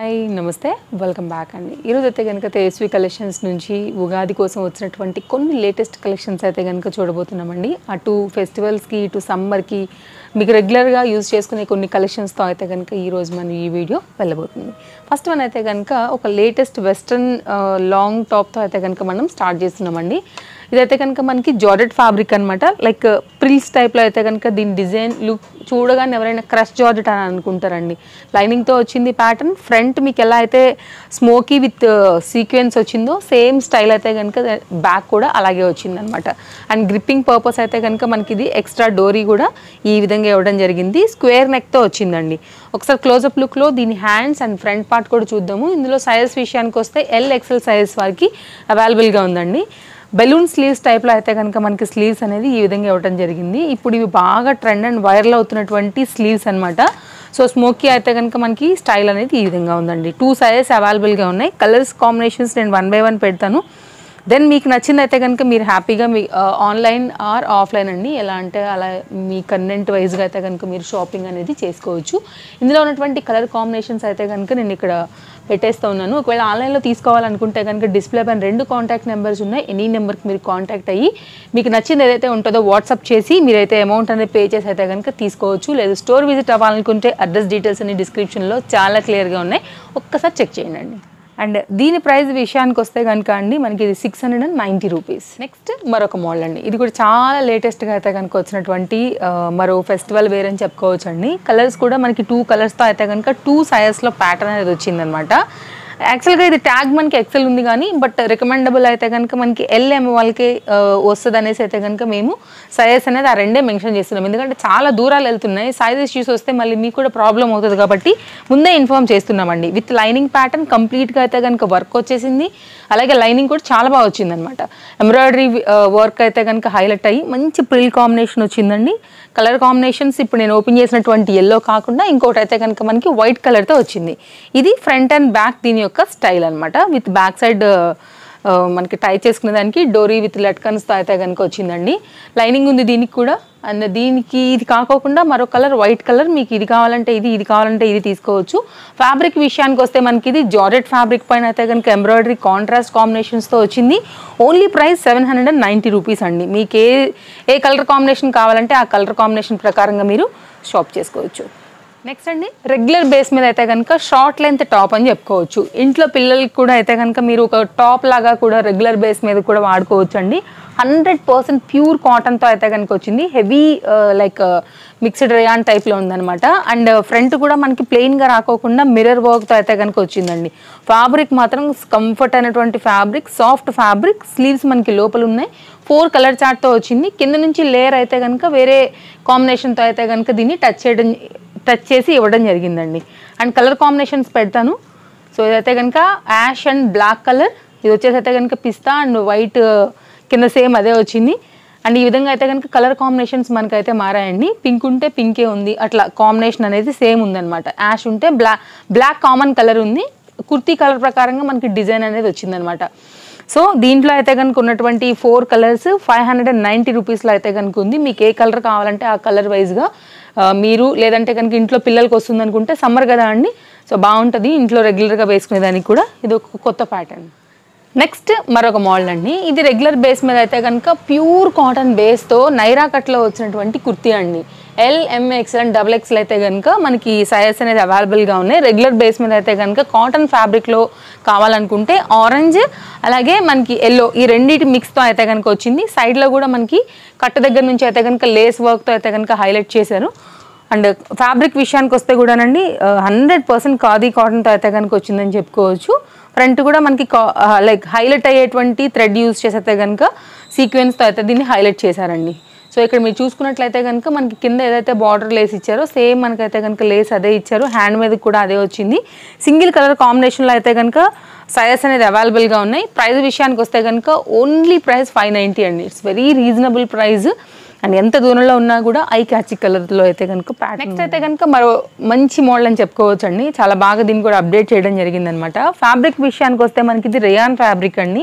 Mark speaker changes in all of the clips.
Speaker 1: hi నమస్తే welcome back అండి ఈరోజు అయితే కనుక తేజస్వి కలెక్షన్స్ నుంచి ఉగాది కోసం వచ్చినటువంటి కొన్ని లేటెస్ట్ కలెక్షన్స్ అయితే కనుక చూడబోతున్నామండి అటు ఫెస్టివల్స్కి ఇటు సమ్మర్కి మీకు రెగ్యులర్గా యూజ్ చేసుకునే కొన్ని కలెక్షన్స్తో అయితే కనుక ఈరోజు మనం ఈ వీడియో వెళ్ళబోతుంది ఫస్ట్ వన్ అయితే కనుక ఒక లేటెస్ట్ వెస్ట్రన్ లాంగ్ టాప్తో అయితే కనుక మనం స్టార్ట్ చేస్తున్నామండి ఇదైతే కనుక మనకి జార్జెట్ ఫ్యాబ్రిక్ అనమాట లైక్ ప్రిల్స్ టైప్లో అయితే కనుక దీని డిజైన్ లుక్ చూడగానే ఎవరైనా క్రష్ జార్జెట్ అని అనుకుంటారండి లైనింగ్తో వచ్చింది ప్యాటర్న్ ఫ్రంట్ మీకు ఎలా అయితే స్మోకీ విత్ సీక్వెన్స్ వచ్చిందో సేమ్ స్టైల్ అయితే కనుక బ్యాక్ కూడా అలాగే వచ్చిందనమాట అండ్ గ్రిప్పింగ్ పర్పస్ అయితే కనుక మనకి ఇది ఎక్స్ట్రా డోరీ కూడా ఈ విధంగా ఇవ్వడం జరిగింది స్క్వేర్ నెక్తో వచ్చిందండి ఒకసారి క్లోజప్ లుక్లో దీని హ్యాండ్స్ అండ్ ఫ్రంట్ పార్ట్ కూడా చూద్దాము ఇందులో సైజెస్ విషయానికి వస్తే ఎల్ ఎక్సెల్ సైజెస్ వారికి అవైలబుల్గా ఉందండి బెలూన్ స్లీవ్స్ టైప్లో అయితే కనుక మనకి స్లీవ్స్ అనేది ఈ విధంగా ఇవ్వడం జరిగింది ఇప్పుడు ఇవి బాగా ట్రెండ్ అండ్ వైరల్ అవుతున్నటువంటి స్లీవ్స్ అనమాట సో స్మోకీ అయితే కనుక మనకి స్టైల్ అనేది ఈ విధంగా ఉందండి టూ సైజెస్ అవైలబుల్గా ఉన్నాయి కలర్స్ కాంబినేషన్స్ నేను వన్ బై వన్ పెడతాను దెన్ మీకు నచ్చింది అయితే కనుక మీరు హ్యాపీగా మీ ఆన్లైన్ ఆర్ ఆఫ్లైన్ అండి ఎలా అంటే అలా మీ కన్వెంట్ వైజ్గా అయితే కనుక మీరు షాపింగ్ అనేది చేసుకోవచ్చు ఇందులో ఉన్నటువంటి కలర్ కాంబినేషన్స్ అయితే కనుక నేను ఇక్కడ పెట్టేస్తూ ఉన్నాను ఒకవేళ ఆన్లైన్లో తీసుకోవాలనుకుంటే కనుక డిస్ప్లే పైన రెండు కాంటాక్ట్ నెంబర్స్ ఉన్నాయి ఎనీ నెంబర్కి మీరు కాంటాక్ట్ అయ్యి మీకు నచ్చింది ఏదైతే ఉంటుందో వాట్సాప్ చేసి మీరైతే అమౌంట్ అనేది పే చేసి అయితే కనుక తీసుకోవచ్చు లేదు స్టోర్ విజిట్ అవ్వాలనుకుంటే అడ్రస్ డీటెయిల్స్ అన్ని డిస్క్రిప్షన్లో చాలా క్లియర్గా ఉన్నాయి ఒక్కసారి చెక్ చేయండి అండ్ దీని ప్రైస్ విషయానికి వస్తే కనుక అండి మనకి ఇది six hundred and ninety rupees next మరొక మోడల్ అండి ఇది కూడా చాలా లేటెస్ట్గా అయితే కనుక వచ్చినటువంటి ఆ, మరో ఫెస్టివల్ వేర్ అని చెప్పుకోవచ్చు అండి కలర్స్ కూడా మనకి టూ కలర్స్తో అయితే కనుక టూ సైజెస్లో ప్యాటర్న్ అనేది వచ్చిందనమాట యాక్చువల్గా ఇది ట్యాగ్ మనకి ఎక్సెల్ ఉంది కానీ బట్ రికమెండబుల్ అయితే కనుక మనకి ఎల్ఎం వాళ్ళకి వస్తుంది అనేసి అయితే కనుక మేము సైజెస్ అనేది ఆ రెండే మెన్షన్ చేస్తున్నాం ఎందుకంటే చాలా దూరాలు వెళ్తున్నాయి సైజ్ ఇష్యూస్ వస్తే మళ్ళీ మీకు కూడా ప్రాబ్లం అవుతుంది కాబట్టి ముందే ఇన్ఫామ్ చేస్తున్నామండి విత్ లైనింగ్ ప్యాటర్న్ కంప్లీట్గా అయితే కనుక వర్క్ వచ్చేసింది అలాగే లైనింగ్ కూడా చాలా బాగా వచ్చిందనమాట ఎంబ్రాయిడరీ వర్క్ అయితే కనుక హైలైట్ అయ్యి మంచి ప్రిల్ కాంబినేషన్ వచ్చిందండి కలర్ కాంబినేషన్స్ ఇప్పుడు నేను ఓపెన్ చేసినటువంటి ఎల్లో కాకుండా ఇంకోటి అయితే కనుక మనకి వైట్ కలర్తో వచ్చింది ఇది ఫ్రంట్ అండ్ బ్యాక్ దీని యొక్క స్టైల్ అనమాట విత్ బ్యాక్ సైడ్ ఆ, మనకి టై చేసుకునే దానికి డోరీ విత్ లట్కన్స్తో అయితే కనుక వచ్చిందండి లైనింగ్ ఉంది దీనికి కూడా అండ్ దీనికి ఇది కాకోకుండా మరో కలర్ వైట్ కలర్ మీకు ఇది కావాలంటే ఇది ఇది కావాలంటే ఇది తీసుకోవచ్చు ఫ్యాబ్రిక్ విషయానికి వస్తే మనకి ఇది జార్జెట్ ఫ్యాబ్రిక్ పైన అయితే కనుక ఎంబ్రాయిడరీ కాంట్రాస్ట్ కాంబినేషన్స్తో వచ్చింది only price seven hundred and ninety rupees అండి మీకు ఏ ఏ కలర్ కాంబినేషన్ కావాలంటే ఆ కలర్ కాంబినేషన్ ప్రకారంగా మీరు షాప్ చేసుకోవచ్చు నెక్స్ట్ అండి రెగ్యులర్ బేస్ మీద అయితే కనుక షార్ట్ లెంత్ టాప్ అని చెప్పుకోవచ్చు ఇంట్లో పిల్లలకి కూడా అయితే కనుక మీరు ఒక టాప్ లాగా కూడా రెగ్యులర్ బేస్ మీద కూడా వాడుకోవచ్చు అండి హండ్రెడ్ పర్సెంట్ ప్యూర్ కాటన్తో అయితే కనుక వచ్చింది హెవీ లైక్ మిక్స్డ్ రేయాన్ టైప్లో ఉందన్నమాట అండ్ ఫ్రంట్ కూడా మనకి ప్లెయిన్గా రాకోకుండా మిర్రర్ వర్క్తో అయితే కనుక వచ్చిందండి ఫ్యాబ్రిక్ మాత్రం కంఫర్ట్ అయినటువంటి ఫ్యాబ్రిక్ సాఫ్ట్ ఫ్యాబ్రిక్ స్లీవ్స్ మనకి లోపల ఉన్నాయి ఫోర్ కలర్ చార్ట్తో వచ్చింది కింద నుంచి లేయర్ అయితే కనుక వేరే కాంబినేషన్తో అయితే కనుక దీన్ని టచ్ చేయడం టచ్ చేసి ఇవ్వడం జరిగిందండి అండ్ కలర్ కాంబినేషన్స్ పెడతాను సో ఇదైతే కనుక యాష్ అండ్ బ్లాక్ కలర్ ఇది వచ్చేసి అయితే కనుక పిస్తా అండ్ వైట్ కింద సేమ్ అదే వచ్చింది అండ్ ఈ విధంగా అయితే కనుక కలర్ కాంబినేషన్స్ మనకైతే మారాయండి పింక్ ఉంటే పింకే ఉంది అట్లా కాంబినేషన్ అనేది సేమ్ ఉందన్నమాట యాష్ ఉంటే బ్లాక్ బ్లాక్ కామన్ కలర్ ఉంది కుర్తీ కలర్ ప్రకారంగా మనకి డిజైన్ అనేది వచ్చిందనమాట సో దీంట్లో అయితే కనుక ఉన్నటువంటి four colours five hundred and ninety రూపీస్లో అయితే కనుక ఉంది మీకు ఏ కలర్ కావాలంటే ఆ కలర్ వైజ్గా మీరు లేదంటే కనుక ఇంట్లో పిల్లలకి వస్తుంది అనుకుంటే సమ్మర్ కదా అండి సో బాగుంటుంది ఇంట్లో రెగ్యులర్గా వేసుకునే దానికి కూడా ఇది ఒక కొత్త ప్యాటర్న్ నెక్స్ట్ మరొక మోడల్ అండి ఇది రెగ్యులర్ బేస్ మీద అయితే కనుక ప్యూర్ కాటన్ బేస్తో నైరా కట్లో వచ్చినటువంటి కుర్తీ అండి L M XL and double XL అయితే కనుక మనకి సైజెస్ అనేది అవైలబుల్గా ఉన్నాయి రెగ్యులర్ బేస్ మీద అయితే కనుక కాటన్ ఫ్యాబ్రిక్లో కావాలనుకుంటే ఆరెంజ్ అలాగే మనకి ఎల్లో ఈ రెండింటి మిక్స్తో అయితే కనుక వచ్చింది సైడ్లో కూడా మనకి కట్ట దగ్గర నుంచి అయితే కనుక లేస్ వర్క్తో అయితే కనుక హైలైట్ చేశారు అండ్ ఫ్యాబ్రిక్ విషయానికి వస్తే కూడానండి హండ్రెడ్ పర్సెంట్ ఖాదీ కాటన్తో అయితే కనుక వచ్చిందని చెప్పుకోవచ్చు ఫ్రంట్ కూడా మనకి లైక్ హైలైట్ అయ్యేటువంటి థ్రెడ్ యూస్ చేస్తే కనుక సీక్వెన్స్తో అయితే దీన్ని హైలైట్ చేశారండి సో ఇక్కడ మీరు చూసుకున్నట్లయితే కనుక మనకి కింద ఏదైతే బార్డర్ లేస్ ఇచ్చారో సేమ్ మనకైతే కనుక లేస్ అదే ఇచ్చారు హ్యాండ్ మీద కూడా అదే వచ్చింది సింగిల్ కలర్ కాంబినేషన్లో అయితే కనుక సైజెస్ అనేది అవైలబుల్గా ఉన్నాయి ప్రైస్ విషయానికి వస్తే కనుక ఓన్లీ ప్రైస్ ఫైవ్ నైంటీ అండి it's very reasonable price and ఎంత దూరంలో ఉన్నా కూడా ఐ క్యాచ్ కలర్లో అయితే కనుక నెక్స్ట్ అయితే కనుక మరో మంచి మోడల్ అని చెప్పుకోవచ్చు అండి చాలా బాగా దీన్ని కూడా అప్డేట్ చేయడం జరిగిందనమాట ఫ్యాబ్రిక్ విషయానికి వస్తే మనకి ఇది రేయాన్ ఫ్యాబ్రిక్ అండి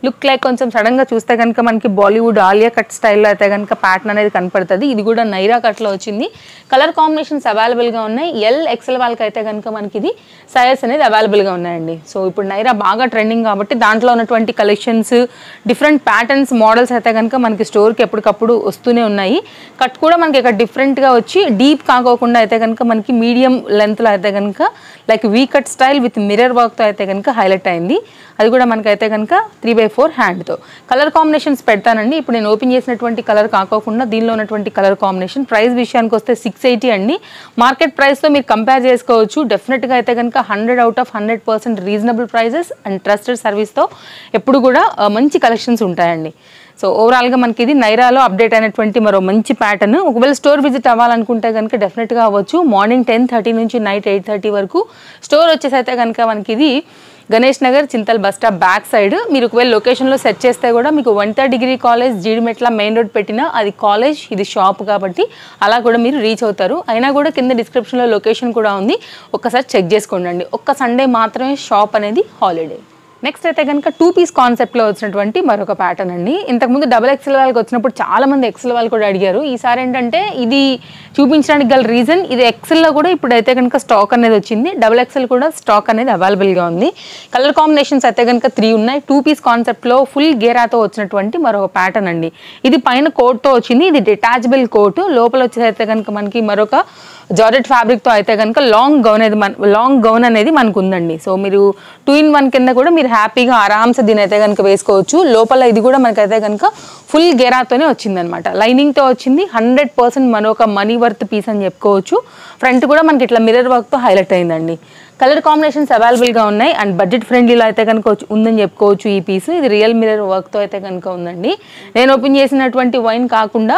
Speaker 1: లుక్ లైక్ కొంచెం సడన్గా చూస్తే కనుక మనకి బాలీవుడ్ ఆలియా కట్ స్టైల్లో అయితే కనుక ప్యాటర్న్ అనేది కనపడుతుంది ఇది కూడా నైరా కట్లో వచ్చింది కలర్ కాంబినేషన్స్ అవైలబుల్గా ఉన్నాయి ఎల్ ఎక్సెల్ వాళ్ళకి అయితే కనుక మనకి ఇది సైజెస్ అనేది అవైలబుల్గా ఉన్నాయండి సో ఇప్పుడు నైరా బాగా ట్రెండింగ్ కాబట్టి దాంట్లో ఉన్నటువంటి కలెక్షన్స్ డిఫరెంట్ ప్యాటర్న్స్ మోడల్స్ అయితే కనుక మనకి స్టోర్కి ఎప్పటికప్పుడు వస్తూనే ఉన్నాయి కట్ కూడా మనకి ఇక్కడ డిఫరెంట్గా వచ్చి డీప్ కాకోకుండా అయితే కనుక మనకి మీడియం లెంత్లో అయితే కనుక like V cut style with mirror వర్క్తో అయితే కనుక హైలైట్ అయింది అది కూడా మనకైతే కనుక త్రీ బై ఫోర్ హ్యాండ్తో కలర్ కాంబినేషన్స్ పెడతానండి ఇప్పుడు నేను ఓపెన్ చేసినటువంటి కలర్ కాకోకుండా దీనిలో ఉన్నటువంటి కలర్ కాంబినేషన్ ప్రైస్ విషయానికి వస్తే సిక్స్ ఎయిటీ అండి మార్కెట్ ప్రైస్తో మీరు కంపేర్ చేసుకోవచ్చు డెఫినెట్గా అయితే కనుక hundred out of hundred percent reasonable prices and trusted సర్వీస్తో ఎప్పుడు కూడా ఆ, మంచి కలెక్షన్స్ ఉంటాయండి సో ఓవరాల్గా మనకి ఇది నైరాలో అప్డేట్ అయినటువంటి మరో మంచి ప్యాటర్న్ ఒకవేళ స్టోర్ విజిట్ అవ్వాలనుకుంటే కనుక డెఫినెట్గా అవ్వచ్చు మార్నింగ్ టెన్ థర్టీ నుంచి నైట్ ఎయిట్ థర్టీ వరకు స్టోర్ వచ్చేసి అయితే కనుక మనకి ఇది Ganesh Nagar Chintal bus stop back side మీరు ఒకవేళ లొకేషన్లో సెట్ చేస్తే కూడా మీకు one third degree college Jeedimetla main road పెట్టినా అది కాలేజ్ ఇది షాప్ కాబట్టి అలా కూడా మీరు రీచ్ అవుతారు అయినా కూడా కింద డిస్క్రిప్షన్లో లొకేషన్ కూడా ఉంది ఒక్కసారి చెక్ చేసుకోండి ఒక్క సండే మాత్రమే షాప్ అనేది హాలిడే నెక్స్ట్ అయితే కనుక టూ పీస్ కాన్సెప్ట్లో వచ్చినటువంటి మరొక ప్యాటర్న్ అండి ఇంతకుముందు డబుల్ ఎక్సెల్ వాళ్ళకి వచ్చినప్పుడు చాలా మంది ఎక్సెల్ వాళ్ళు కూడా అడిగారు ఈసారి ఏంటంటే ఇది చూపించడానికి గల రీజన్ ఇది ఎక్సెల్లో కూడా ఇప్పుడు అయితే కనుక స్టాక్ అనేది వచ్చింది డబుల్ ఎక్సెల్ కూడా స్టాక్ అనేది అవైలబుల్గా ఉంది కలర్ కాంబినేషన్స్ అయితే కనుక త్రీ ఉన్నాయి టూ పీస్ కాన్సెప్ట్లో ఫుల్ గేరాతో వచ్చినటువంటి మరొక ప్యాటర్న్ అండి ఇది పైన కోట్తో వచ్చింది ఇది డిటాచబుల్ కోట్ లోపల వచ్చేసి అయితే కనుక మనకి మరొక జార్జెట్ ఫ్యాబ్రిక్తో అయితే కనుక లాంగ్ గౌన్ అనేది మన లాంగ్ గౌన్ అనేది మనకు ఉందండి సో మీరు టూ ఇన్ వన్ కింద కూడా మీరు హ్యాపీగా ఆరామ్సే దీని అయితే కనుక వేసుకోవచ్చు లోపల ఇది కూడా మనకైతే కనుక ఫుల్ గెరాతోనే వచ్చిందనమాట లైనింగ్తో వచ్చింది హండ్రెడ్ పర్సెంట్ మనొక మనీ వర్త్ పీస్ అని చెప్పుకోవచ్చు ఫ్రంట్ కూడా మనకి ఇట్లా మిర్రర్ వర్క్తో హైలైట్ అయిందండి కలర్ కాంబినేషన్స్ అవైలబుల్గా ఉన్నాయి అండ్ బడ్జెట్ ఫ్రెండ్లీలో అయితే కనుక వచ్చి- ఉందని చెప్పుకోవచ్చు ఈ పీస్ ఇది రియల్ మిర్రర్ వర్క్తో అయితే కనుక ఉందండి నేను ఓపెన్ చేసినటువంటి వైన్ కాకుండా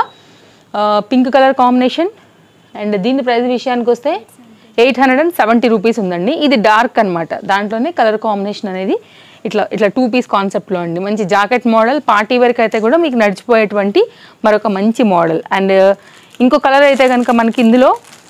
Speaker 1: పింక్ కలర్ కాంబినేషన్ అండ్ దీని ప్రైస్ విషయానికి వస్తే eight hundred and seventy rupees ఉందండి ఇది డార్క్ అన్నమాట దాంట్లోనే కలర్ కాంబినేషన్ అనేది ఇట్లా ఇట్లా టూ పీస్ కాన్సెప్ట్లో అండి మంచి జాకెట్ మోడల్ పార్టీ వేర్కి అయితే కూడా మీకు నడిచిపోయేటువంటి మరొక మంచి మోడల్ అండ్ ఇంకో కలర్ అయితే కనుక మనకి ఇందులో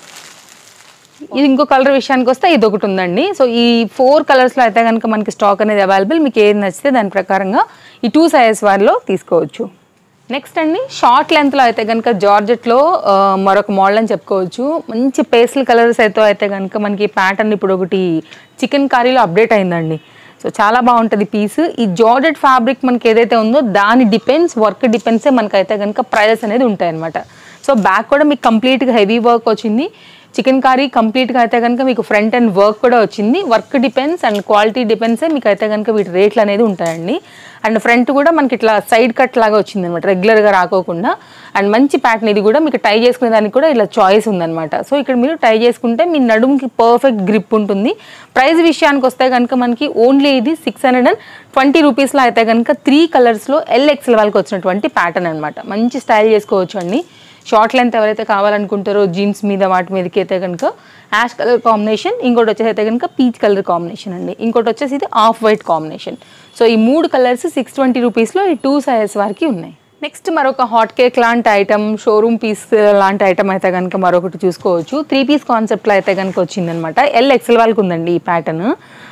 Speaker 1: ఇది ఇంకో కలర్ విషయానికి వస్తే ఇది ఒకటి ఉందండి సో ఈ ఫోర్ కలర్స్లో అయితే కనుక మనకి స్టాక్ అనేది అవైలబుల్ మీకు ఏది నచ్చితే దాని ప్రకారంగా ఈ టూ సైజెస్ వారిలో తీసుకోవచ్చు నెక్స్ట్ అండి షార్ట్ లెంత్లో అయితే కనుక జార్జెట్లో ఆ, మరొక మోడల్ అని చెప్పుకోవచ్చు మంచి పేస్టల్ కలర్స్ అయితే అయితే కనుక మనకి ప్యాటర్న్ ఇప్పుడు ఒకటి చికెన్ కర్రీలో అప్డేట్ అయిందండి సో చాలా బాగుంటుంది పీస్ ఈ జార్జెట్ ఫ్యాబ్రిక్ మనకి ఏదైతే ఉందో దాని డిపెండ్స్ వర్క్ డిపెండ్సే మనకైతే కనుక ప్రైజెస్ అనేది ఉంటాయన్నమాట సో బ్యాక్ కూడా మీకు కంప్లీట్గా హెవీ వర్క్ వచ్చింది చికెన్ కర్రీ కంప్లీట్గా అయితే కనుక మీకు ఫ్రంట్ అండ్ వర్క్ కూడా వచ్చింది వర్క్ డిపెండ్స్ అండ్ క్వాలిటీ డిపెండ్సే మీకు అయితే కనుక వీటి రేట్లు అనేది ఉంటాయండి అండ్ ఫ్రంట్ కూడా మనకి ఇట్లా సైడ్ కట్ లాగా వచ్చింది అనమాట రెగ్యులర్గా రాకోకుండా అండ్ మంచి ప్యాటర్న్ ఇది కూడా మీకు టై చేసుకునే దానికి కూడా ఇలా చాయిస్ ఉందన్నమాట సో ఇక్కడ మీరు టై చేసుకుంటే మీ నడుముకి పర్ఫెక్ట్ గ్రిప్ ఉంటుంది ప్రైస్ విషయానికి వస్తే కనుక మనకి ఓన్లీ ఇది సిక్స్ హండ్రెడ్ అండ్ ట్వంటీ రూపీస్లో అయితే కనుక త్రీ కలర్స్లో ఎల్ ఎక్స్ఎల్ వాళ్ళకి వచ్చినటువంటి ప్యాటర్న్ అనమాట మంచి స్టైల్ చేసుకోవచ్చు అండి షార్ట్ లెంత్ ఎవరైతే కావాలనుకుంటారో జీన్స్ మీద వాటి మీదకి అయితే కనుక యాష్ కలర్ కాంబినేషన్ ఇంకోటి వచ్చేసి అయితే కనుక పీచ్ కలర్ కాంబినేషన్ అండి ఇంకోటి వచ్చేసి ఇది ఆఫ్ వైట్ కాంబినేషన్ సో ఈ మూడు కలర్స్ సిక్స్ ట్వంటీ రూపీస్లో ఈ టూ సైజెస్ వరకు ఉన్నాయి నెక్స్ట్ మరొక హాట్ కేక్ లాంటి ఐటమ్ షోరూమ్ పీస్ లాంటి ఐటమ్ అయితే కనుక మరొకటి చూసుకోవచ్చు త్రీ పీస్ కాన్సెప్ట్లో అయితే కనుక వచ్చిందనమాట ఎల్ ఎక్సెల్ వాళ్ళకి ఉందండి ఈ ప్యాటర్న్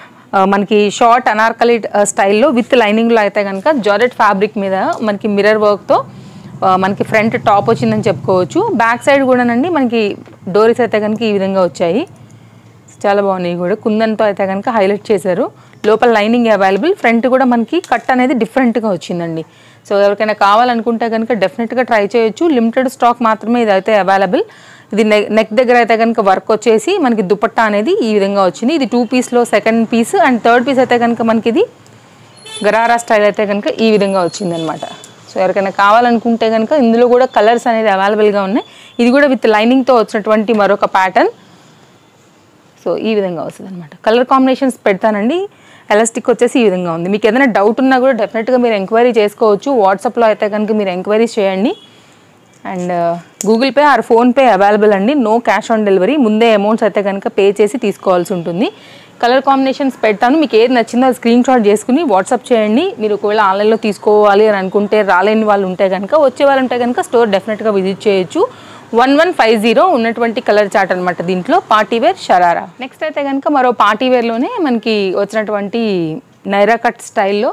Speaker 1: మనకి షార్ట్ అనార్కలి స్టైల్లో విత్ లైనింగ్లో అయితే కనుక జార్జెట్ ఫ్యాబ్రిక్ మీద మనకి మిర్రర్ వర్క్తో ఆ, మనకి ఫ్రంట్ టాప్ వచ్చిందని చెప్పుకోవచ్చు బ్యాక్ సైడ్ కూడానండి మనకి డోరీస్ అయితే కనుక ఈ విధంగా వచ్చాయి చాలా బాగున్నాయి కూడా కుందన్తో అయితే కనుక హైలైట్ చేశారు లోపల లైనింగ్ అవైలబుల్ ఫ్రంట్ కూడా మనకి కట్ అనేది డిఫరెంట్గా వచ్చిందండి సో ఎవరికైనా కావాలనుకుంటే కనుక డెఫినెట్గా ట్రై చేయొచ్చు లిమిటెడ్ స్టాక్ మాత్రమే ఇది అయితే అవైలబుల్ ఇది నెక్ నెక్ దగ్గర అయితే కనుక వర్క్ వచ్చేసి మనకి దుపట్టా అనేది ఈ విధంగా వచ్చింది ఇది టూ పీస్లో second piece and third piece అయితే కనుక మనకి ఇది గరారా స్టైల్ అయితే కనుక ఈ విధంగా వచ్చిందనమాట సో ఎవరికైనా కావాలనుకుంటే కనుక ఇందులో కూడా కలర్స్ అనేది అవైలబుల్గా ఉన్నాయి ఇది కూడా విత్ లైనింగ్తో వచ్చినటువంటి మరొక ప్యాటర్న్ సో ఈ విధంగా వస్తుంది అనమాట కలర్ కాంబినేషన్స్ పెడతానండి ఎలాస్టిక్ వచ్చేసి ఈ విధంగా ఉంది మీకు ఏదైనా డౌట్ ఉన్నా కూడా డెఫినెట్గా మీరు ఎంక్వైరీ చేసుకోవచ్చు వాట్సాప్లో అయితే కనుక మీరు ఎంక్వైరీస్ చేయండి and Google Pay or PhonePe available అండి నో క్యాష్ ఆన్ డెలివరీ ముందే అమౌంట్స్ అయితే కనుక పే చేసి తీసుకోవాల్సి ఉంటుంది కలర్ కాంబినేషన్స్ పెడతాను మీకు ఏది నచ్చిందో అది స్క్రీన్ షాట్ చేసుకుని వాట్సాప్ చేయండి మీరు ఒకవేళ ఆన్లైన్లో తీసుకోవాలి అని అనుకుంటే రాలేని వాళ్ళు ఉంటే కనుక వచ్చే వాళ్ళు ఉంటే కనుక స్టోర్ డెఫినెట్గా విజిట్ చేయొచ్చు వన్ వన్ ఫైవ్ జీరో ఉన్నటువంటి కలర్ చార్ట్ అనమాట దీంట్లో పార్టీ వేర్ షరారా నెక్స్ట్ అయితే కనుక మరో పార్టీ వేర్లోనే మనకి వచ్చినటువంటి నైరా కట్ స్టైల్లో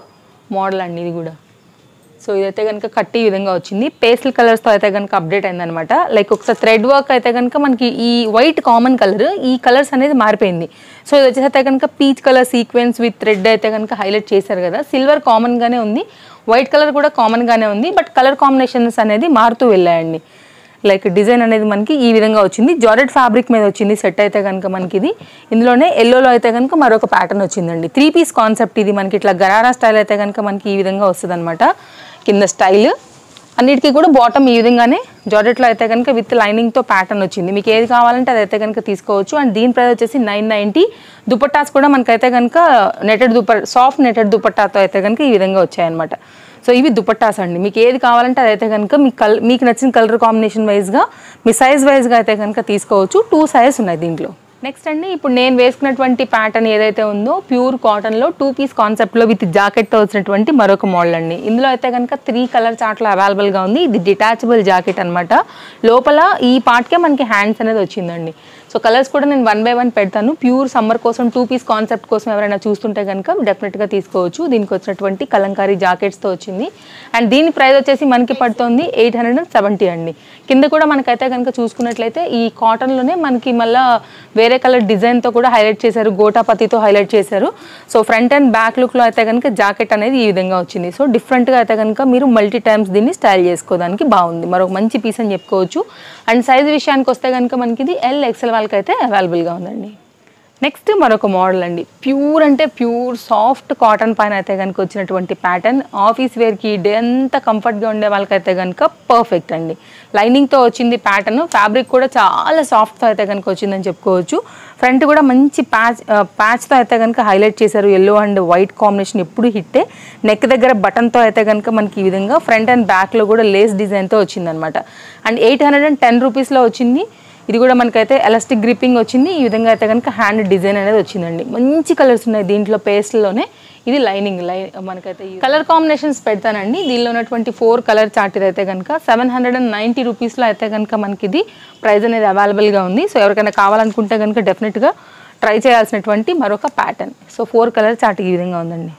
Speaker 1: మోడల్ అండి ఇది కూడా సో ఇదైతే కనుక కట్టి ఈ విధంగా వచ్చింది పేస్టల్ కలర్స్తో అయితే కనుక అప్డేట్ అయిందనమాట లైక్ ఒకసారి థ్రెడ్ వర్క్ అయితే కనుక మనకి ఈ వైట్ కామన్ కలర్ ఈ కలర్స్ అనేది మారిపోయింది సో ఇది వచ్చేసి అయితే కనుక peach colour sequence with thread అయితే కనుక హైలైట్ చేశారు కదా సిల్వర్ కామన్గానే ఉంది వైట్ కలర్ కూడా కామన్గానే ఉంది బట్ కలర్ కాంబినేషన్స్ అనేది మారుతూ వెళ్ళాయండి లైక్ డిజైన్ అనేది మనకి ఈ విధంగా వచ్చింది జార్డెడ్ ఫ్యాబ్రిక్ మీద వచ్చింది సెట్ అయితే కనుక మనకి ఇది ఇందులోనే ఎల్లోలో అయితే కనుక మరొక ప్యాటర్న్ వచ్చిందండి త్రీ పీస్ కాన్సెప్ట్ ఇది మనకి ఇట్లా గరారా స్టైల్ అయితే కనుక మనకి ఈ విధంగా వస్తుంది కింద స్టైల్ అన్నిటికీ కూడా బాటమ్ ఈ విధంగానే జార్డెట్లో అయితే కనుక విత్ లైనింగ్తో ప్యాటర్న్ వచ్చింది మీకు ఏది కావాలంటే అదైతే కనుక తీసుకోవచ్చు అండ్ దీని ప్రైస్ వచ్చేసి నైన్ నైంటీ దుపట్టాస్ కూడా మనకైతే కనుక నెటెడ్ దుప సాఫ్ట్ నెటెడ్ దుపట్టాతో అయితే కనుక ఈ విధంగా వచ్చాయన్నమాట సో ఇవి దుపట్టాస్ అండి మీకు ఏది కావాలంటే అదైతే కనుక మీ కల్ మీకు నచ్చిన కలర్ కాంబినేషన్ వైజ్గా మీ సైజ్ వైజ్గా అయితే కనుక తీసుకోవచ్చు టూ సైజ్ ఉన్నాయి దీంట్లో నెక్స్ట్ అండి ఇప్పుడు నేను వేసుకున్నటువంటి ప్యాటర్న్ ఏదైతే ఉందో ప్యూర్ కాటన్లో టూ పీస్ కాన్సెప్ట్లో విత్ జాకెట్తో వచ్చినటువంటి మరొక మోడల్ అండి ఇందులో అయితే కనుక త్రీ కలర్ చార్ట్లో అవైలబుల్గా ఉంది ఇది డిటాచబుల్ జాకెట్ అనమాట లోపల ఈ పార్ట్కే మనకి హ్యాండ్స్ అనేది వచ్చిందండి సో కలర్స్ కూడా నేను వన్ బై వన్ పెడతాను ప్యూర్ సమ్మర్ కోసం టూ పీస్ కాన్సెప్ట్ కోసం ఎవరైనా చూస్తుంటే కనుక డెఫినెట్గా తీసుకోవచ్చు దీనికి వచ్చినటువంటి కలంకారీ జాకెట్స్తో వచ్చింది అండ్ దీని ప్రైస్ వచ్చేసి మనకి పడుతుంది ఎయిట్ హండ్రెడ్ అండ్ సెవెంటీ అండి కింద కూడా మనకైతే కనుక చూసుకున్నట్లయితే ఈ కాటన్లోనే మనకి మళ్ళీ వేరే కలర్ డిజైన్తో కూడా హైలైట్ చేశారు గోటాపతితో హైలైట్ చేశారు సో ఫ్రంట్ అండ్ బ్యాక్ లుక్లో అయితే కనుక జాకెట్ అనేది ఈ విధంగా వచ్చింది సో డిఫరెంట్గా అయితే కనుక మీరు మల్టీ టైమ్స్ దీన్ని స్టైల్ చేసుకోవడానికి బాగుంది మరొక మంచి పీస్ అని చెప్పుకోవచ్చు అండ్ సైజ్ విషయానికి వస్తే కనుక మనకి ఇది ఎల్ ఎక్సెల్ వాళ్ళకి అయితే అవైలబుల్గా ఉందండి నెక్స్ట్ మరొక మోడల్ అండి ప్యూర్ అంటే ప్యూర్ సాఫ్ట్ కాటన్ పైన అయితే కనుక వచ్చినటువంటి ప్యాటర్న్ ఆఫీస్ వేర్కి డే అంతా కంఫర్ట్గా ఉండే వాళ్ళకైతే కనుక పర్ఫెక్ట్ అండి లైనింగ్తో వచ్చింది ప్యాటర్న్ ఫ్యాబ్రిక్ కూడా చాలా సాఫ్ట్తో అయితే కనుక వచ్చిందని చెప్పుకోవచ్చు ఫ్రంట్ కూడా మంచి ప్యాచ్ ప్యాచ్తో అయితే కనుక హైలైట్ చేశారు ఎల్లో అండ్ వైట్ కాంబినేషన్ ఎప్పుడు హిట్టే నెక్ దగ్గర బటన్తో అయితే కనుక మనకి ఈ విధంగా ఫ్రంట్ అండ్ బ్యాక్లో కూడా లేస్ డిజైన్తో వచ్చిందనమాట and eight hundred and ten రూపీస్లో వచ్చింది ఇది కూడా మనకైతే ఎలాస్టిక్ గ్రిప్పింగ్ వచ్చింది ఈ విధంగా అయితే కనుక హ్యాండ్ డిజైన్ అనేది వచ్చిందండి మంచి కలర్స్ ఉన్నాయి దీంట్లో పేస్ట్లోనే ఇది లైనింగ్ లై మనకైతే కలర్ కాంబినేషన్స్ పెడతానండి దీనిలో ఉన్నటువంటి ఫోర్ కలర్ చార్ట్ ఇది అయితే కనుక సెవెన్ హండ్రెడ్ అండ్ నైంటీ రూపీస్లో అయితే కనుక మనకి ఇది ప్రైస్ అనేది అవైలబుల్గా ఉంది సో ఎవరికైనా కావాలనుకుంటే కనుక డెఫినెట్గా ట్రై చేయాల్సినటువంటి మరొక pattern so four colour chart ఈ విధంగా ఉందండి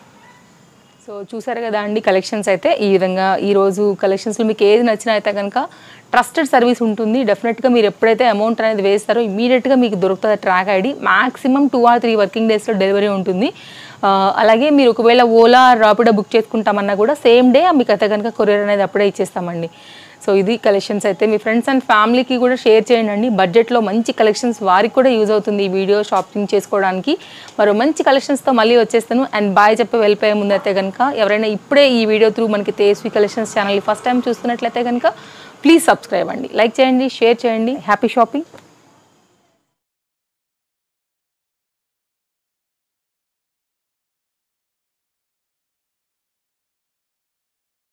Speaker 1: సో చూసారు కదా అండి కలెక్షన్స్ అయితే ఈ విధంగా ఈరోజు కలెక్షన్స్లో మీకు ఏది నచ్చినా అయితే కనుక ట్రస్టెడ్ సర్వీస్ ఉంటుంది డెఫినెట్గా మీరు ఎప్పుడైతే అమౌంట్ అనేది వేస్తారో ఇమీడియట్గా మీకు దొరుకుతుంది track ID maximum two or three working డేస్లో డెలివరీ ఉంటుంది ఆ, అలాగే మీరు ఒకవేళ ఓలా రాపిడో బుక్ చేసుకుంటామన్నా కూడా సేమ్ డే మీకు అయితే కనుక కొరియర్ అనేది అప్పుడే ఇచ్చేస్తామండి సో ఇది కలెక్షన్స్ అయితే మీ ఫ్రెండ్స్ అండ్ ఫ్యామిలీకి కూడా షేర్ చేయండి అండి బడ్జెట్లో మంచి కలెక్షన్స్ వారికి కూడా యూజ్ అవుతుంది ఈ వీడియో షాపింగ్ చేసుకోవడానికి మరో మంచి కలెక్షన్స్తో మళ్ళీ వచ్చేస్తాను అండ్ బాయ్ చెప్పి వెళ్ళిపోయే ముందు అయితే కనుక ఎవరైనా ఇప్పుడే ఈ వీడియో త్రూ మనకి Tesvi collections channel first time చూస్తున్నట్లయితే కనుక ప్లీజ్ సబ్స్క్రైబ్ అండి లైక్ చేయండి షేర్ చేయండి హ్యాపీ షాపింగ్